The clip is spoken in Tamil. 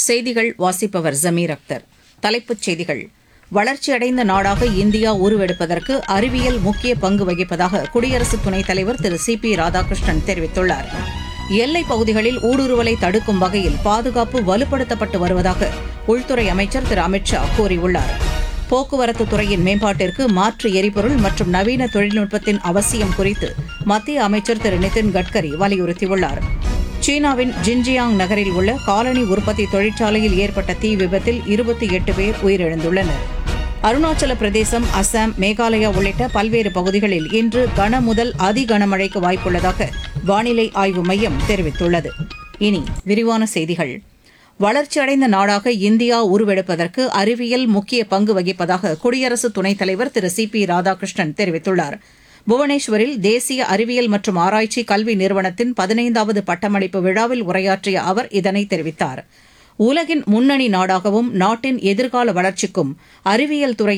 செய்திகள் வாசிப்பவர் ஜமீர் அக்தர் தலைப்புச் செய்திகள் வளர்ச்சியடைந்த நாடாக இந்தியா உருவெடுப்பதற்கு அறிவியல் முக்கிய பங்கு வகிப்பதாக குடியரசு துணைத் தலைவர் திரு சி பி ராதாகிருஷ்ணன் தெரிவித்துள்ளார் எல்லைப் பகுதிகளில் ஊடுருவலை தடுக்கும் வகையில் பாதுகாப்பு வலுப்படுத்தப்பட்டு வருவதாக உள்துறை அமைச்சர் திரு அமித் ஷா கூறியுள்ளார் போக்குவரத்து துறையின் மேம்பாட்டிற்கு மாற்று எரிபொருள் மற்றும் நவீன தொழில்நுட்பத்தின் அவசியம் குறித்து மத்திய அமைச்சர் திரு நிதின் கட்கரி வலியுறுத்தியுள்ளார் சீனாவின் ஜின்ஜியாங் நகரில் உள்ள காலனி உற்பத்தி தொழிற்சாலையில் ஏற்பட்ட தீ விபத்தில் இருபத்தி எட்டு பேர் உயிரிழந்துள்ளனர் அருணாச்சல பிரதேசம் அசாம் மேகாலயா உள்ளிட்ட பல்வேறு பகுதிகளில் இன்று கன முதல் அதி கனமழைக்கு வாய்ப்புள்ளதாக வானிலை ஆய்வு மையம் தெரிவித்துள்ளது இனி விரிவான செய்திகள் வளர்ச்சியடைந்த நாடாக இந்தியா உருவெடுப்பதற்கு அறிவியல் முக்கிய பங்கு வகிப்பதாக குடியரசு துணைத் தலைவர் திரு சி பி ராதாகிருஷ்ணன் தெரிவித்துள்ளார் புவனேஸ்வரில் தேசிய அறிவியல் மற்றும் ஆராய்ச்சி கல்வி நிறுவனத்தின் பதினைந்தாவது பட்டமளிப்பு விழாவில் உரையாற்றிய அவர் இதனை தெரிவித்தார் உலகின் முன்னணி நாடாகவும் நாட்டின் எதிர்கால வளர்ச்சிக்கும் அறிவியல் துறை